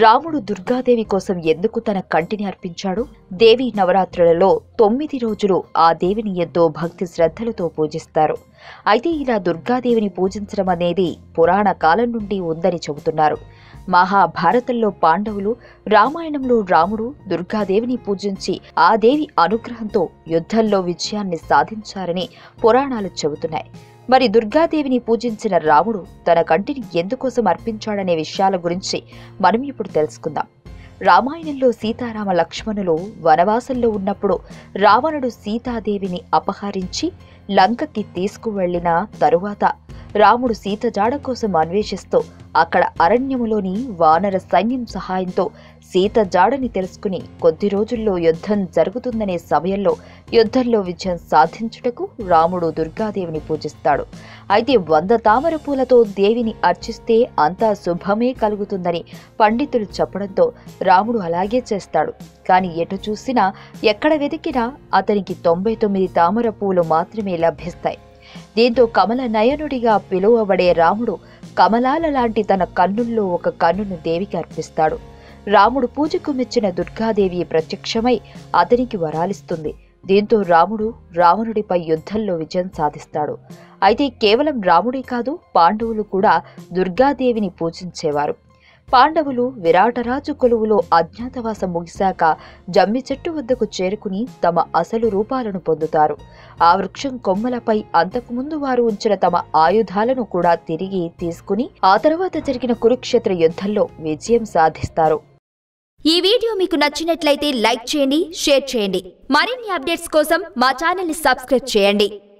రాముడు దుర్గాదేవి కోసం ఎందుకు తన కంటిని అర్పించాడు దేవి నవరాత్రులలో తొమ్మిది రోజులు ఆ దేవిని ఎంతో భక్తి శ్రద్ధలతో పూజిస్తారు అయితే ఇలా దుర్గాదేవిని పూజించడం అనేది పురాణ కాలం నుండి ఉందని చెబుతున్నారు మహాభారతంలో పాండవులు రామాయణంలో రాముడు దుర్గాదేవిని పూజించి ఆ దేవి అనుగ్రహంతో యుద్ధంలో విజయాన్ని సాధించారని పురాణాలు చెబుతున్నాయి మరి దుర్గాదేవిని పూజించిన రాముడు తన కంటిని ఎందుకోసం అర్పించాడనే విషయాల గురించి మనం ఇప్పుడు తెలుసుకుందాం రామాయణంలో సీతారామ లక్ష్మణులు వనవాసంలో ఉన్నప్పుడు రావణుడు సీతాదేవిని అపహరించి లంకకి తీసుకువెళ్లిన తరువాత రాముడు సీత జాడ కోసం అన్వేషిస్తూ అక్కడ అరణ్యములోని వానర సైన్యం సహాయంతో సీత జాడని తెలుసుకుని కొద్ది రోజుల్లో యుద్ధం జరుగుతుందనే సమయంలో యుద్ధంలో విజయం సాధించుటకు రాముడు దుర్గాదేవిని పూజిస్తాడు అయితే వంద తామర పూలతో దేవిని అర్చిస్తే అంతా శుభమే కలుగుతుందని పండితులు చెప్పడంతో రాముడు అలాగే చేస్తాడు కానీ ఎటు చూసినా ఎక్కడ వెతికినా అతనికి తొంభై తొమ్మిది తామర పూలు మాత్రమే లభిస్తాయి దీంతో కమల నయనుడిగా పిలువబడే రాముడు కమలాల లాంటి తన కన్నుల్లో ఒక కన్నును దేవికి అర్పిస్తాడు రాముడు పూజకు మెచ్చిన దుర్గాదేవి ప్రత్యక్షమై అతనికి వరాలిస్తుంది దీంతో రాముడు రావణుడిపై యుద్ధంలో విజయం సాధిస్తాడు అయితే కేవలం రాముడే కాదు పాండవులు కూడా దుర్గాదేవిని పూజించేవారు పాండవులు విరాటరాజు కొలువులో అజ్ఞాతవాసం ముగిశాక జమ్మి చెట్టు వద్దకు చేరుకుని తమ అసలు రూపాలను పొందుతారు ఆ వృక్షం కొమ్మలపై అంతకుముందు వారు ఉంచిన తమ ఆయుధాలను కూడా తిరిగి తీసుకుని ఆ తర్వాత జరిగిన కురుక్షేత్ర యుద్ధంలో విజయం సాధిస్తారు ఈ వీడియో మీకు నచ్చినట్లయితే లైక్ చేయండి షేర్ చేయండి మరిన్ని అప్డేట్స్ కోసం మా ఛానల్ని సబ్స్క్రైబ్ చేయండి